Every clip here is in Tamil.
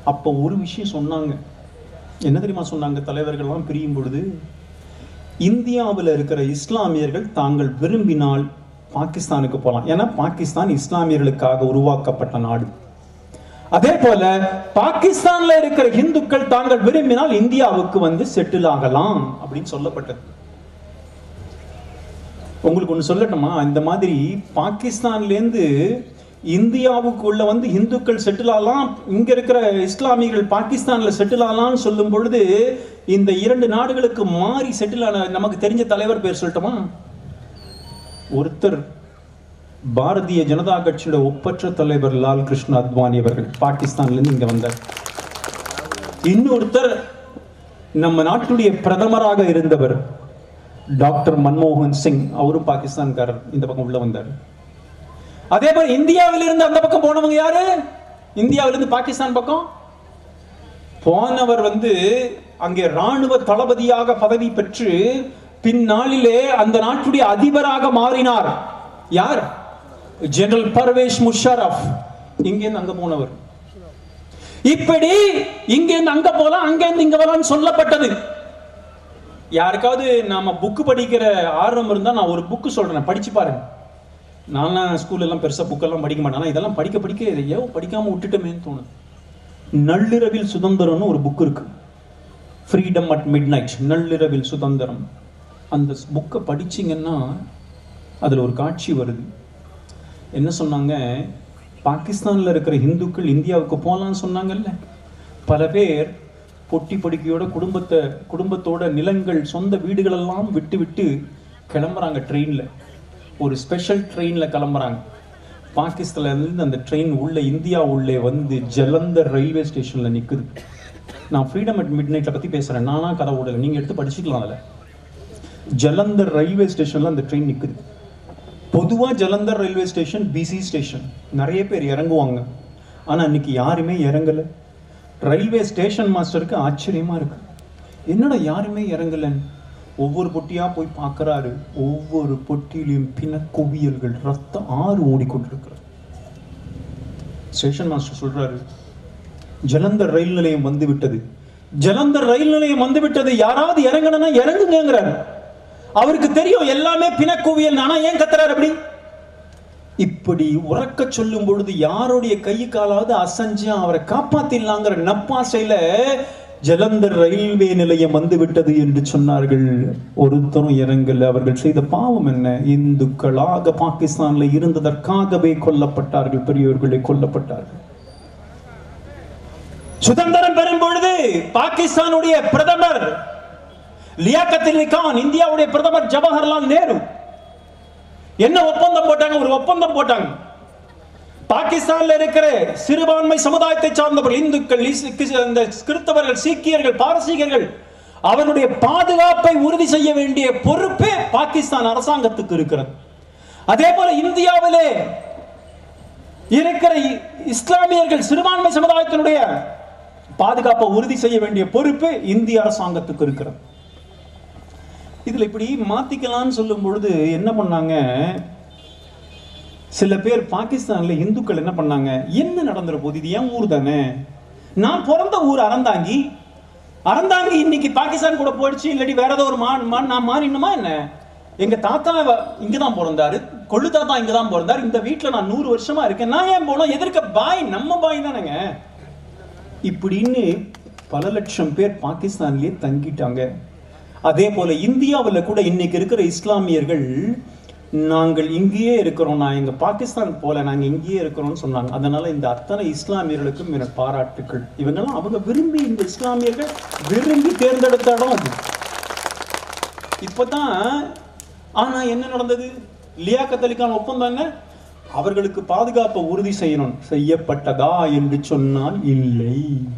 அப்போ ஒரு விஷயம் சொன்னாங்க என்ன தெரியுமா சொன்னாங்க தலைவர்கள்லாம் பிரியும் பொழுது இந்தியாவில் இருக்கிற இஸ்லாமியர்கள் தாங்கள் விரும்பினால் பாகிஸ்தானுக்கு போகலாம் ஏன்னா பாகிஸ்தான் இஸ்லாமியர்களுக்காக உருவாக்கப்பட்ட நாடு அதே போல பாகிஸ்தான்ல இருக்கிற இந்துக்கள் தாங்கள் விரும்பினால் இந்தியாவுக்கு வந்து செட்டில் ஆகலாம் அப்படின்னு சொல்லப்பட்டது உங்களுக்கு ஒன்று சொல்லட்டுமா இந்த மாதிரி பாகிஸ்தான்லேருந்து இந்தியாவுக்குள்ள வந்து இந்துக்கள் செட்டில் ஆகலாம் இங்க இருக்கிற இஸ்லாமியர்கள் பாகிஸ்தான்ல செட்டில் ஆகலாம்னு சொல்லும் பொழுது இந்த இரண்டு நாடுகளுக்கு மாறி செட்டில் ஆன நமக்கு தெரிஞ்ச தலைவர் பேர் சொல்லட்டுமா ஒருத்தர் பாரதிய ஜனதா கட்சியோட ஒப்பற்ற தலைவர் லால் கிருஷ்ண அத்வானி அவர்கள் பாகிஸ்தான்ல இருந்து இங்க வந்தார் இன்னொருத்தர் நம்ம நாட்டுடைய பிரதமராக இருந்தவர் டாக்டர் மன்மோகன் சிங் அவரும் பாகிஸ்தான்காரர் இந்த பக்கம் உள்ள வந்தார் அதே மாதிரி இந்தியாவில இருந்து அந்த பக்கம் போனவங்க யாரு இந்தியாவில இருந்து பாகிஸ்தான் பக்கம் போனவர் வந்து அங்கே ராணுவ தளபதியாக பதவி பெற்று பின்னாளிலே அந்த நாட்டுடைய அதிபராக மாறினார் யார் ஜெனரல் பர்வேஷ் முஷரப் இங்கேருந்து அங்க போனவர் இப்படி இங்கேருந்து அங்க போலாம் அங்கேருந்து இங்க வரலாம்னு சொல்லப்பட்டது யாருக்காவது நாம புக்கு படிக்கிற ஆர்வம் இருந்தா நான் ஒரு புக்கு சொல்றேன் படிச்சு பாருங்க நான்லாம் ஸ்கூல்ல எல்லாம் பெருசா புக்கெல்லாம் படிக்க மாட்டேன் ஆனா இதெல்லாம் படிக்க படிக்க இதை ஏன் படிக்காம விட்டுட்டோமேன்னு தோணுது நள்ளிரவில் சுதந்திரம்னு ஒரு புக் இருக்கு ஃப்ரீடம் அட் மிட் நைட் நள்ளிரவில் சுதந்திரம் அந்த புக்கை படிச்சீங்கன்னா அதுல ஒரு காட்சி வருது என்ன சொன்னாங்க பாகிஸ்தான்ல இருக்கிற இந்துக்கள் இந்தியாவுக்கு போகலான்னு சொன்னாங்கல்ல பல பேர் பொட்டி படுக்கையோட குடும்பத்தை குடும்பத்தோட நிலங்கள் சொந்த வீடுகளெல்லாம் விட்டு விட்டு கிளம்புறாங்க ட்ரெயினில் ஒரு ஸ்பெஷல் ட்ரெயினில் கிளம்புறாங்க பாகிஸ்தான்ல இருந்து அந்த ட்ரெயின் உள்ள இந்தியா உள்ளே வந்து ஜலந்தர் ரயில்வே ஸ்டேஷனில் நிற்குது நான் ஃப்ரீடம் அட் மிட் நைட்டை பற்றி பேசுகிறேன் நானா கதை விடல நீங்கள் எடுத்து படிச்சுக்கலாம் அதில் ஜலந்தர் ரயில்வே ஸ்டேஷனில் அந்த ட்ரெயின் நிற்குது பொதுவாக Jalandhar railway station busy station நிறைய பேர் இறங்குவாங்க ஆனால் இன்னைக்கு யாருமே இறங்கலை ரயில்வே ஸ்டேஷன் மாஸ்டருக்கு ஆச்சரியமா இருக்கு என்னடா யாருமே இறங்கலன்னு ஒவ்வொரு பொட்டியா போய் பார்க்கறாரு ஒவ்வொரு பொட்டியிலையும் பின குவியல்கள் ரத்த ஆறு ஓடிக்கொண்டிருக்கிறது ஸ்டேஷன் மாஸ்டர் சொல்றாரு ஜலந்தர் ரயில் நிலையம் வந்து விட்டது ஜலந்தர் ரயில் நிலையம் வந்து விட்டது யாராவது இறங்கணும்னா இறங்குங்கிறாரு அவருக்கு தெரியும் எல்லாமே பிணக்குவியல் ஆனா ஏன் கத்துறாரு அப்படி இப்படி உறக்க சொல்லும் பொழுது யாருடைய கை காலாவது அசைஞ்சு அவரை காப்பாத்திடலாங்கிற நப்பாசையில ஜலந்தர் ரயில்வே நிலையம் வந்து விட்டது என்று சொன்னார்கள் ஒருத்தரும் இறங்கல அவர்கள் செய்த பாவம் என்ன இந்துக்களாக பாகிஸ்தான்ல இருந்ததற்காகவே கொல்லப்பட்டார்கள் பெரியவர்களே கொல்லப்பட்டார்கள் சுதந்திரம் பெறும் பொழுது பாகிஸ்தானுடைய பிரதமர் லியாக்கத் அலி கான் இந்தியாவுடைய பிரதமர் ஜவஹர்லால் நேரு என்ன ஒப்பந்தம் போட்டாங்க ஒரு ஒப்பந்தம் போட்டாங்க பாகிஸ்தான்ல இருக்கிற சிறுபான்மை சமுதாயத்தை சார்ந்தவர்கள் இந்துக்கள் இஸ்- கிஸ்- இந்த கிறிஸ்தவர்கள் சீக்கியர்கள் பாரசீகர்கள் அவருடைய பாதுகாப்பை உறுதி செய்ய வேண்டிய பொறுப்பே பாகிஸ்தான் அரசாங்கத்துக்கு இருக்கிறது அதே போல இந்தியாவிலே இருக்கிற இ- இஸ்லாமியர்கள் சிறுபான்மை சமுதாயத்தினுடைய பாதுகாப்பை உறுதி செய்ய வேண்டிய பொறுப்பு இந்திய அரசாங்கத்துக்கு இருக்கிறது இதுல இப்படி மாத்திக்கலாம்னு சொல்லும் பொழுது என்ன பண்ணாங்க சில பேர் பாகிஸ்தான்ல இந்துக்கள் என்ன பண்ணாங்க என்ன நடந்துற போது இது என் ஊர் தானே நான் பிறந்த ஊர் அறந்தாங்கி அறந்தாங்கி இன்னைக்கு பாகிஸ்தான் கூட போயிடுச்சு இல்லாட்டி வேற ஏதோ ஒரு மா மா- நான் மாறினுமா என்ன எங்க தாத்தா வ- இங்கதான் பிறந்தாரு கொள்ளு தாத்தா இங்கதான் பிறந்தாரு இந்த வீட்டுல நான் நூறு வருஷமா இருக்கேன் நான் ஏன் போனோம் எதிர்க்க பாய் நம்ம பாய் தானேங்க இப்படின்னு பல லட்சம் பேர் பாகிஸ்தான்லயே தங்கிட்டாங்க அதே போல இந்தியாவில் கூட இன்னைக்கு இருக்கிற இஸ்லாமியர்கள் நாங்கள் இங்கேயே இருக்கிறோம் நான் எங்க பாகிஸ்தான் போல நாங்க இங்கேயே இருக்கிறோம்னு சொன்னாங்க அதனால இந்த அத்தனை இஸ்லாமியர்களுக்கும் என பாராட்டுக்கள் இவங்கெல்லாம் அவங்க விரும்பி இந்த இஸ்லாமியர்கள் விரும்பி தேர்ந்தெடுத்த இடம் அது இப்பதான் ஆனா என்ன நடந்தது லியாக்கத் அலி கான் ஒப்பந்தம் என்ன அவர்களுக்கு பாதுகாப்பை உறுதி செய்யணும் செய்யப்பட்டதா என்று சொன்னால் இல்லை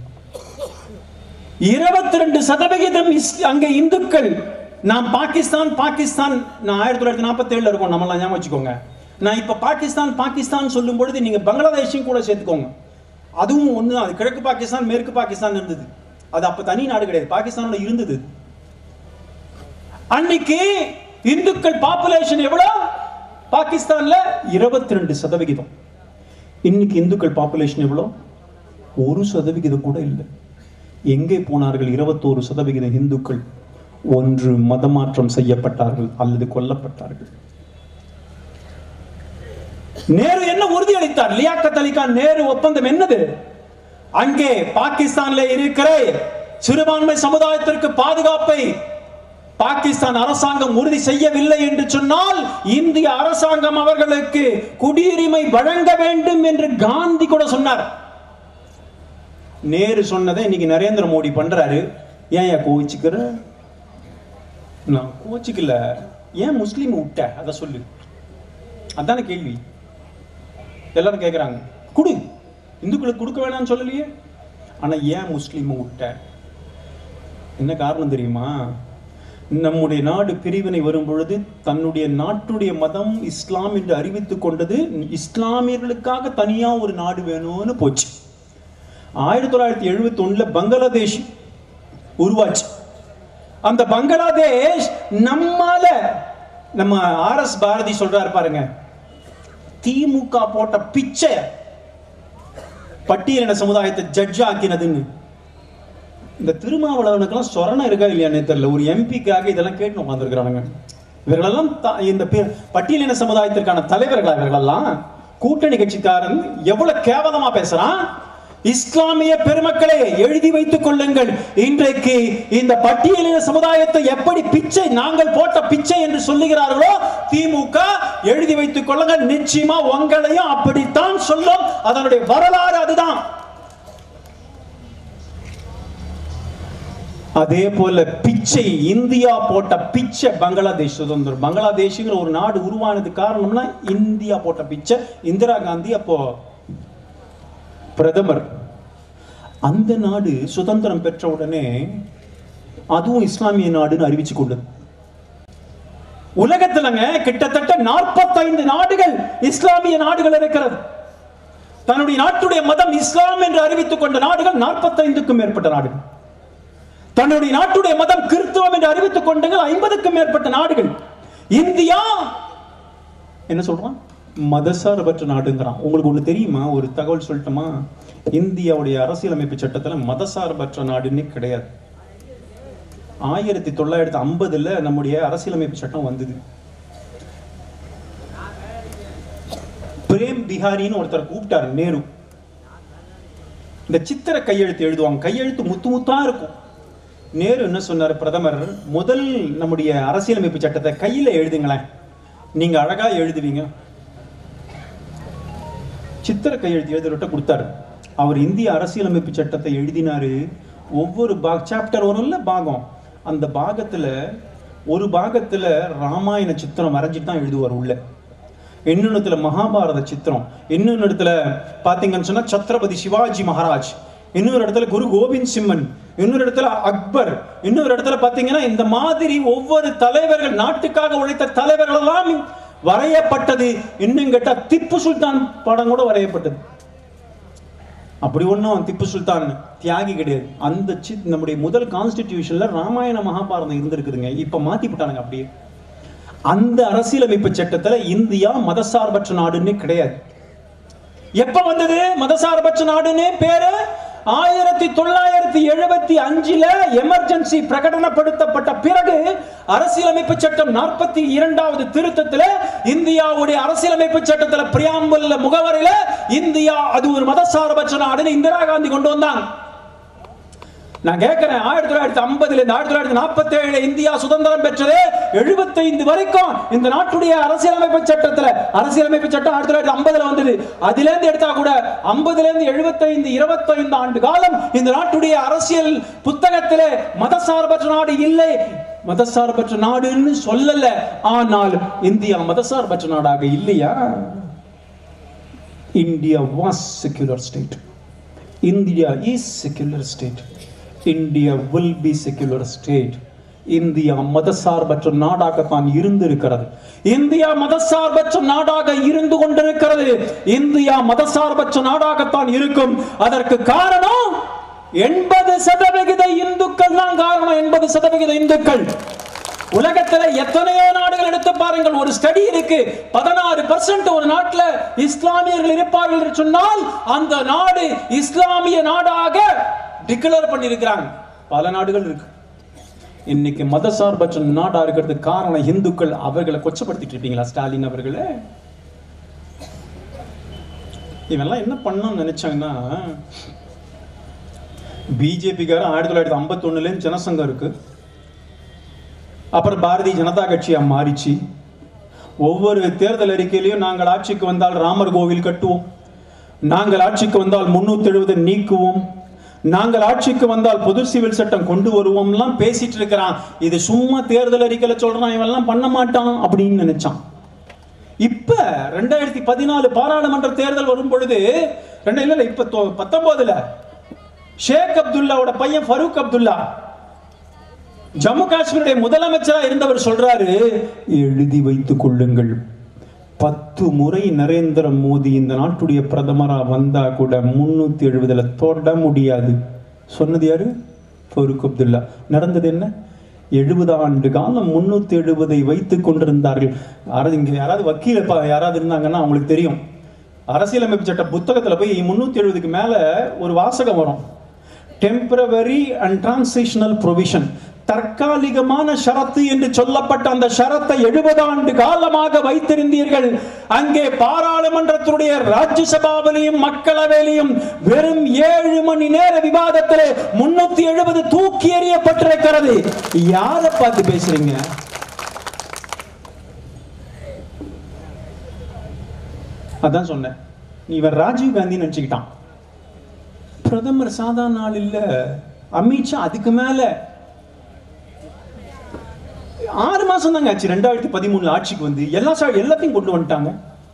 இருபத்தி ரெண்டு சதவிகிதம் இஸ்- அங்க இந்துக்கள் நான் பாகிஸ்தான் பாகிஸ்தான் நான் ஆயிரத்தி தொள்ளாயிரத்தி நாற்பத்தி ஏழுல இருக்கோம் நம்மளாம் ஞாபகம் வச்சுக்கோங்க நான் இப்ப பாகிஸ்தான் பாகிஸ்தான் சொல்லும் பொழுது நீங்க பங்களாதேஷையும் கூட சேர்த்துக்கோங்க அதுவும் ஒண்ணு அது கிழக்கு பாகிஸ்தான் மேற்கு பாகிஸ்தான் இருந்தது அது அப்ப தனி நாடு கிடையாது பாகிஸ்தானோட இருந்தது அன்னைக்கு இந்துக்கள் பாப்புலேஷன் எவ்வளவு பாகிஸ்தான்ல இருபத்தி ரெண்டு சதவிகிதம் இன்னைக்கு இந்துக்கள் பாப்புலேஷன் எவ்வளவு ஒரு சதவிகிதம் கூட இல்லை எங்கே போனார்கள் இருபத்தோரு சதவிகித இந்துக்கள் ஒன்று மதமாற்றம் செய்யப்பட்டார்கள் அல்லது கொல்லப்பட்டார்கள் நேரு என்ன உறுதியளித்தார் லியாக்கத் அலி கான் நேரு ஒப்பந்தம் என்னது அங்கே பாகிஸ்தான்ல இருக்கிற சிறுபான்மை சமுதாயத்திற்கு பாதுகாப்பை பாகிஸ்தான் அரசாங்கம் உறுதி செய்யவில்லை என்று சொன்னால் இந்திய அரசாங்கம் அவர்களுக்கு குடியுரிமை வழங்க வேண்டும் என்று காந்தி கூட சொன்னார் நேரு சொன்னதை இன்னைக்கு நரேந்திர மோடி பண்றாரு ஏன் ஏன் கோவிச்சுக்கிற நான் கோச்சிக்கல ஏன் முஸ்லீம் விட்ட அதை சொல்லு அதான கேள்வி எல்லாரும் கேட்குறாங்க குடு இந்துக்களுக்கு கொடுக்க வேணாம்னு சொல்லலையே ஆனா ஏன் முஸ்லீம் விட்ட என்ன காரணம் தெரியுமா நம்முடைய நாடு பிரிவினை வரும் பொழுது தன்னுடைய நாட்டுடைய மதம் இஸ்லாம் என்று அறிவித்துக் கொண்டது இஸ்லாமியர்களுக்காக தனியா ஒரு நாடு வேணும்னு போச்சு ஆயிரத்தி தொள்ளாயிரத்தி எழுபத்தி ஒண்ணுல பங்களாதேஷ் உருவாச்சு அந்த பங்களாதேஷ் நம்மால நம்ம ஆர் எஸ் பாரதி சொல்றாரு பாருங்க திமுக போட்ட பிச்சை பட்டியலின சமுதாயத்தை ஜட்ஜ் ஆக்கினதுன்னு இந்த திருமாவளவனுக்கெல்லாம் சொரணம் இருக்கா இல்லையானே தெரியல ஒரு எம்பிக்காக இதெல்லாம் கேட்டு உட்காந்துருக்கிறானுங்க இவர்களெல்லாம் த- இந்த பி- பட்டியலின சமுதாயத்திற்கான தலைவர்களா இவர்களெல்லாம் கூட்டணி கட்சிக்காரன் எவ்வளவு கேவலமா பேசுறான் இஸ்லாமிய பெருமக்களே எழுதி வைத்துக் கொள்ளுங்கள் இன்றைக்கு இந்த பட்டியலின சமுதாயத்தை எப்படி பிச்சை நாங்கள் போட்ட பிச்சை என்று சொல்லுகிறார்களோ திமுக எழுதி வைத்துக் கொள்ளுங்கள் நிச்சயமா உங்களையும் அப்படித்தான் சொல்லும் அதனுடைய வரலாறு அதுதான் அதே போல பிச்சை இந்தியா போட்ட பிச்சை பங்களாதேஷ் சுதந்திரம் பங்களாதேஷ்ங்கிற ஒரு நாடு உருவானது காரணம்னா இந்தியா போட்ட பிச்சை இந்திரா காந்தி அப்போ பிரதமர் அந்த நாடு சுதந்திரம் பெற்ற உடனே அதுவும் இஸ்லாமிய நாடுன்னு அறிவிச்சு கொண்டது உலகத்துலங்க கிட்டத்தட்ட 45 நாடுகள் இஸ்லாமிய நாடுகள் இருக்கிறது தன்னுடைய நாட்டுடைய மதம் இஸ்லாம் என்று அறிவித்துக் கொண்ட நாடுகள் 45க்கும் மேற்பட்ட நாடுகள் தன்னுடைய நாட்டுடைய மதம் கிறிஸ்துவம் என்று அறிவித்துக் கொண்டங்கள் ஐம்பதுக்கும் மேற்பட்ட நாடுகள் இந்தியா என்ன சொல்றான் மதசார்பற்ற நாடுங்கிறான் உங்களுக்கு ஒண்ணு தெரியுமா ஒரு தகவல் சொல்லட்டுமா இந்தியாவுடைய அரசியலமைப்பு சட்டத்துல மதசார்பற்ற நாடுன்னே கிடையாது ஆயிரத்தி தொள்ளாயிரத்தி ஐம்பதுல நம்முடைய அரசியலமைப்பு சட்டம் வந்தது பிரேம் பிஹாரின்னு ஒருத்தர் கூப்பிட்டாரு நேரு இந்த சித்திர கையெழுத்து எழுதுவாங்க கையெழுத்து முத்து முத்தா இருக்கும் நேரு என்ன சொன்னார் பிரதமர் முதல் நம்முடைய அரசியலமைப்பு சட்டத்தை கையில எழுதுங்களேன் நீங்க அழகா எழுதுவீங்க சித்திர கையெழுத்து எழுதுறட்ட கொடுத்தாரு அவர் இந்திய அரசியலமைப்பு சட்டத்தை எழுதினாரு ஒவ்வொரு பா சாப்டர் வரும்ல பாகம் அந்த பாகத்துல ஒரு பாகத்துல ராமாயண சித்திரம் வரைஞ்சிட்டு தான் எழுதுவார் உள்ள இன்னொன்னுத்துல மகாபாரத சித்திரம் இன்னொன்னு இடத்துல பாத்தீங்கன்னு சொன்னா சத்ரபதி சிவாஜி மகாராஜ் இன்னொரு இடத்துல குரு கோவிந்த் சிம்மன் இன்னொரு இடத்துல அக்பர் இன்னொரு இடத்துல பாத்தீங்கன்னா இந்த மாதிரி ஒவ்வொரு தலைவர்கள் நாட்டுக்காக உழைத்த தலைவர்கள் எல்லாம் வரையப்பட்டது இன்னும் கேட்டா திப்பு சுல்தான் படம் கூட வரையப்பட்டது அப்படி ஒன்றும் திப்பு சுல்தான் தியாகி கிடையாது அந்த சித் நம்முடைய முதல் கான்ஸ்டிடியூஷன்ல ராமாயண மகாபாரதம் இருந்திருக்குதுங்க இப்ப மாத்தி போட்டானுங்க அப்படியே அந்த அரசியலமைப்பு சட்டத்துல இந்தியா மதசார்பற்ற நாடுன்னு கிடையாது எப்ப வந்தது மதசார்பற்ற நாடுன்னு பேரு ஆயிரத்தி தொள்ளாயிரத்தி எழுபத்தி அஞ்சுல எமர்ஜென்சி பிரகடனப்படுத்தப்பட்ட பிறகு அரசியலமைப்பு சட்டம் நாற்பத்தி இரண்டாவது திருத்தத்துல இந்தியாவுடைய அரசியலமைப்பு சட்டத்துல பிரியாம்பல்ல முகவரியில இந்தியா அது ஒரு மதசார்பற்ற நாடுன்னு இந்திரா காந்தி கொண்டு வந்தாங்க நான் கேட்கிறேன் ஆயிரத்தி தொள்ளாயிரத்தி ஐம்பதுல இருந்து ஆயிரத்தி தொள்ளாயிரத்தி நாற்பத்தி ஏழு இந்தியா சுதந்திரம் பெற்றது எழுபத்தைந்து வரைக்கும் இந்த நாட்டுடைய அரசியலமைப்பு சட்டத்துல அரசியலமைப்பு சட்டம் ஆயிரத்தி தொள்ளாயிரத்தி ஐம்பதுல வந்தது அதுல இருந்து எடுத்தா கூட ஐம்பதுல இருந்து எழுபத்தைந்து இருபத்தைந்து ஆண்டு காலம் இந்த நாட்டுடைய அரசியல் புத்தகத்திலே மதசார்பற்ற நாடு இல்லை மதசார்பற்ற நாடுன்னு சொல்லல ஆனால் இந்தியா மதசார்பற்ற நாடாக இல்லையா India was secular state India is secular state India will be secular state India மதசார்பற்ற நாடாகத்தான் இருந்திருக்கிறது இந்தியா மதசார்பற்ற நாடாக இருந்து கொண்டிருக்கிறது இந்தியா மதசார்பற்ற நாடாகத்தான் இருக்கும் அதற்கு காரணம் எண்பது சதவிகித இந்துக்கள் தான் காரணம் எண்பது சதவிகித இந்துக்கள் உலகத்துல எத்தனையோ நாடுகள் எடுத்து பாருங்கள் ஒரு ஸ்டடி இருக்கு பதினாறு பர்சன்ட் ஒரு நாட்டுல இஸ்லாமியர்கள் இருப்பார்கள் என்று சொன்னால் அந்த நாடு இஸ்லாமிய நாடாக டிக்ளேர் பண்ணியிருக்கிறாங்க பல நாடுகள் இருக்கு இன்னைக்கு மதசார்பற்ற நாடா இருக்கிறதுக்கு காரணம் இந்துக்கள் அவர்களை கொச்சப்படுத்திட்டு இருப்பீங்களா ஸ்டாலின் அவர்களே இவெல்லாம் என்ன பண்ணணும்னு நினைச்சாங்கன்னா பிஜேபிக்காரன் ஆயிரத்தி தொள்ளாயிரத்தி ஐம்பத்தொன்னுலேருந்து ஜனசங்கம் இருக்கு அப்புறம் பாரதிய ஜனதா கட்சியா மாறிச்சு ஒவ்வொரு தேர்தல் அறிக்கையிலையும் நாங்கள் ஆட்சிக்கு வந்தால் ராமர் கோவில் கட்டுவோம் நாங்கள் ஆட்சிக்கு வந்தால் முன்னூத்தி எழுபது நீக்குவோம் நாங்கள் ஆட்சிக்கு வந்தால் பொது சிவில் சட்டம் கொண்டு வருவோம்லாம் பேசிட்டு இருக்கிறான் இது சும்மா தேர்தல் அறிக்கையில சொல்றான் இவெல்லாம் பண்ண மாட்டான் அப்படின்னு நினைச்சான் இப்ப ரெண்டாயிரத்தி பதினாலு பாராளுமன்ற தேர்தல் வரும் பொழுது ரெண்டு இல்ல இல்ல, இப்ப தொ- பத்தொன்பதுல ஷேக் அப்துல்லாவோட பையன் ஃபரூக் அப்துல்லா ஜம்மு காஷ்மீருடைய முதலமைச்சரா இருந்தவர் சொல்றாரு எழுதி வைத்துக் கொள்ளுங்கள் பத்து முறை நரேந்திர மோடி இந்த நாட்டுடைய பிரதமரா வந்தா கூட முன்னூத்தி எழுபதுல தொட முடியாது சொன்னது யாரு ஃபரூக் அப்துல்லா நடந்தது என்ன எழுபது ஆண்டு காலம் முன்னூத்தி எழுபதை வைத்துக் கொண்டிருந்தார்கள் யாராவது இங்க யாராவது வக்கீல ப- யாராவது இருந்தாங்கன்னா அவங்களுக்கு தெரியும் அரசியலமைப்பு சட்ட புத்தகத்துல போய் முன்னூத்தி எழுபதுக்கு மேல ஒரு வாசகம் வரும் டெம்பரவரி அண்ட் டிரான்சிஷனல் ப்ரொவிஷன் தற்காலிகமான ஷரத்து என்று சொல்லப்பட்ட அந்த ஷரத்தை எழுபது ஆண்டு காலமாக வைத்திருந்தீர்கள் அங்கே பாராளுமன்றத்தினுடைய ராஜ்யசபாவிலையும் மக்களவையிலையும் வெறும் ஏழு மணி நேர விவாதத்திலே முன்னூத்தி எழுபது தூக்கி எறியப்பட்டிருக்கிறது யாரை பார்த்து பேசுறீங்க அதான் சொன்னேன் நீ இவன் ராஜீவ் காந்தி நினைச்சுக்கிட்டான் பிரதமர் சாதாரண ஆள் இல்ல அமித்ஷா அதுக்கு மேல ஆறு மாசம் தாங்க ஆச்சு ரெண்டாயிரத்தி பதிமூணுல ஆட்சிக்கு வந்து எல்லா சா- எல்லாத்தையும் கொண்டு வந்துட்டாங்க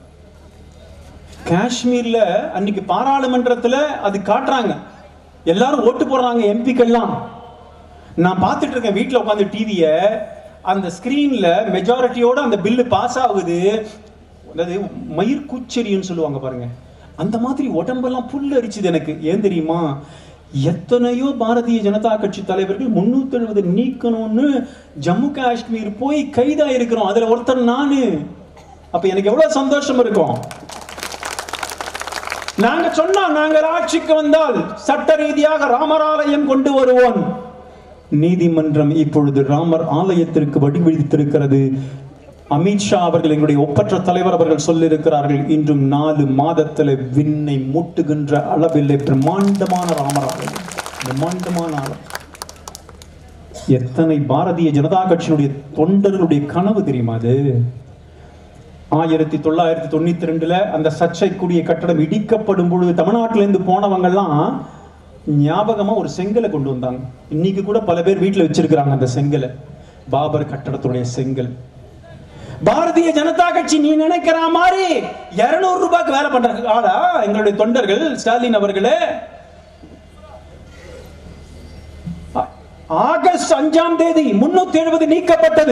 காஷ்மீர்ல அன்னைக்கு பாராளுமன்றத்துல அது காட்டுறாங்க எல்லாரும் ஓட்டு போடுறாங்க எம்பிக்கெல்லாம் நான் பார்த்துட்டு இருக்கேன் வீட்ல உட்காந்து டிவிய அந்த ஸ்கிரீன்ல மெஜாரிட்டியோட அந்த பில்லு பாஸ் ஆகுது அதாவது மயிர் கூச்செரின்னு சொல்லுவாங்க பாருங்க அந்த மாதிரி உடம்பெல்லாம் புல் அரிச்சுது எனக்கு ஏன் தெரியுமா எத்தனையோ பாரதிய ஜனதா கட்சி தலைவர்கள் முன்னூத்தி எழுபது நீக்கணும்னு ஜம்மு காஷ்மீர் போய் கைதா இருக்கிறோம் அதுல ஒருத்தர் நானு அப்ப எனக்கு எவ்வளவு சந்தோஷம் இருக்கும் நாங்க சொன்னோம் நாங்கள் ஆட்சிக்கு வந்தால் சட்ட ரீதியாக ராமர் ஆலயம் கொண்டு வருவோம் நீதிமன்றம் இப்பொழுது ராமர் ஆலயத்திற்கு வடிவழித்திருக்கிறது அமித்ஷா அவர்கள் எங்களுடைய ஒப்பற்ற தலைவர் அவர்கள் சொல்லியிருக்கிறார்கள் இன்றும் நாலு மாதத்துல விண்ணை மூட்டுகின்ற அளவில்லை பிரம்மாண்டமான ராமர் ஆலயம் பிரம்மாண்டமான ஆலயம் எத்தனை பாரதிய ஜனதா கட்சியினுடைய தொண்டர்களுடைய கனவு தெரியுமா அது ஆயிரத்தி தொள்ளாயிரத்தி தொண்ணூத்தி ரெண்டுல அந்த சர்ச்சைக்குரிய கட்டடம் இடிக்கப்படும் பொழுது தமிழ்நாட்டில இருந்து போனவங்க எல்லாம் ஞாபகமா ஒரு செங்கலை கொண்டு வந்தாங்க இன்னைக்கு கூட பல பேர் வீட்டுல வச்சிருக்கிறாங்க அந்த செங்கலை பாபர் கட்டடத்துடைய செங்கல் பாரதிய ஜனதா கட்சி நீ நினைக்கிற மாதிரி 200 ரூபாய்க்கு வேலை பண்ற ஆளா எங்களுடைய தொண்டர்கள் ஸ்டாலின் அவர்களே ஆ- ஆகஸ்ட் அஞ்சாம் தேதி முன்னூத்தி எழுபது நீக்கப்பட்டது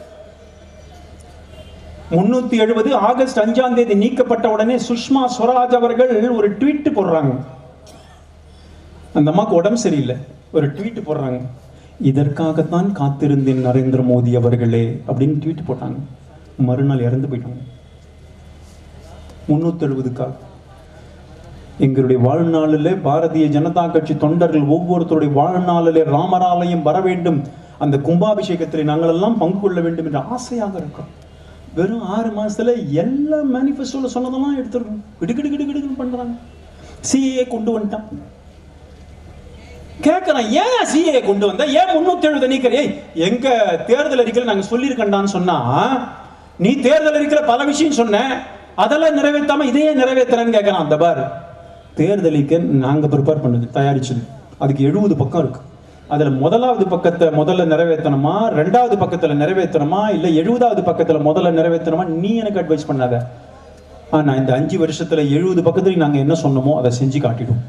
முன்னூத்தி எழுபது ஆகஸ்ட் அஞ்சாம் தேதி நீக்கப்பட்ட உடனே சுஷ்மா ஸ்வராஜ் அவர்கள் ஒரு ட்வீட் போடுறாங்க அந்த அம்மாக்கு உடம்பு சரியில்லை ஒரு ட்வீட் போடுறாங்க இதற்காகத்தான் காத்திருந்தேன் நரேந்திர மோடி அவர்களே அப்படின்னு ட்வீட் போட்டாங்க மறுநாள் இறந்து போயிட்டாங்க முன்னூத்தி எழுபதுக்காக எங்களுடைய வாழ்நாளிலே பாரதிய ஜனதா கட்சி தொண்டர்கள் ஒவ்வொருத்தருடைய வாழ்நாளிலே ராமராலயம் வர வேண்டும் அந்த கும்பாபிஷேகத்தில் நாங்கள் எல்லாம் பங்கு கொள்ள வேண்டும் என்ற ஆசையாக இருக்கோம் வெறும் ஆறு மாசத்துல எல்லா மேனிஃபெஸ்டோல சொன்னதெல்லாம் எடுத்துருக்கோம் கிடுகிடு கிடு கிடுன்னு பண்றாங்க சிஏ கொண்டு வந்துட்டான் கேட்கறேன் ஏன் சிஏ கொண்டு வந்த ஏன் முன்னூத்தி எழுபது நீக்கிறே எங்க தேர்தல் அறிக்கையில் நாங்க சொல்லியிருக்கண்டான்னு சொன்னா நீ தேர்தல் அறிக்கையில பல விஷயம் சொன்ன அதெல்லாம் நிறைவேற்றாம இதையே நிறைவேத்துறேன்னு கேட்கறான் அந்த பார் தேர்தல் அறிக்கை நாங்க ப்ரிப்பேர் பண்ணது தயாரிச்சது அதுக்கு எழுபது பக்கம் இருக்கு அதுல முதலாவது பக்கத்தை முதல்ல நிறைவேற்றணுமா ரெண்டாவது பக்கத்துல நிறைவேற்றணுமா இல்ல எழுபதாவது பக்கத்துல முதல்ல நிறைவேற்றணுமா நீ எனக்கு அட்வைஸ் பண்ணாத ஆனா இந்த அஞ்சு வருஷத்துல எழுபது பக்கத்துல நாங்க என்ன சொன்னோமோ அதை செஞ்சு காட்டிடுவோம்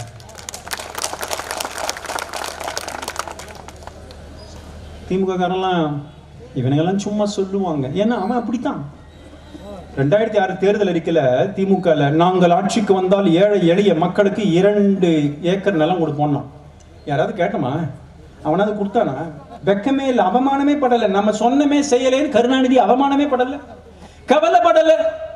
திமுக காரெல்லாம் இவனுங்கெல்லாம் சும்மா சொல்லுவாங்க ஏன்னா அவன் அப்படித்தான் ரெண்டாயிரத்தி ஆறு தேர்தல் அறிக்கையில திமுகல நாங்கள் ஆட்சிக்கு வந்தால் ஏழை எளிய மக்களுக்கு இரண்டு ஏக்கர் நிலம் கொடுப்போம்னா யாராவது கேட்டோமா அவனாவது கொடுத்தானா வெக்கமே இல்லை அவமானமே படல நம்ம சொன்னமே செய்யலேன்னு கருணாநிதி அவமானமே படல கவலைப்படல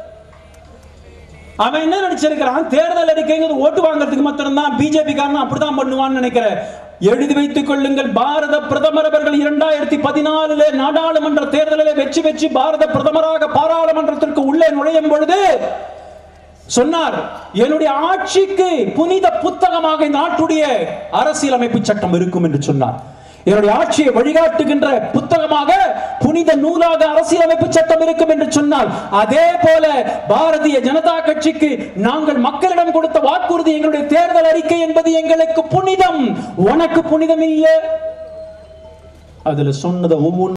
அவன் என்ன நினைச்சிருக்கிறான் தேர்தல் அறிக்கைங்கிறது ஓட்டு வாங்குறதுக்கு மாத்திரம்தான் பிஜேபி காரன் அப்படிதான் பண்ணுவான்னு நினைக்கிற எழுதி வைத்துக் கொள்ளுங்கள் பாரத பிரதமர் அவர்கள் இரண்டாயிரத்தி பதினாலுல நாடாளுமன்ற தேர்தலில் வெற்றி பெற்று பாரத பிரதமராக பாராளுமன்றத்திற்கு உள்ளே நுழையும் பொழுது சொன்னார் என்னுடைய ஆட்சிக்கு புனித புத்தகமாக இந்த நாட்டுடைய அரசியலமைப்பு சட்டம் இருக்கும் என்று சொன்னார் என்னுடைய ஆட்சியை வழிகாட்டுகின்ற புத்தகமாக புனித நூலாக அரசியலமைப்பு சட்டம் இருக்கும் என்று சொன்னால் அதே போல பாரதிய ஜனதா கட்சிக்கு நாங்கள் மக்களிடம் கொடுத்த வாக்குறுதி எங்களுடைய தேர்தல் அறிக்கை என்பது எங்களுக்கு புனிதம் உனக்கு புனிதம் இல்லை அதுல சொன்னதை ஒவ்வொன்று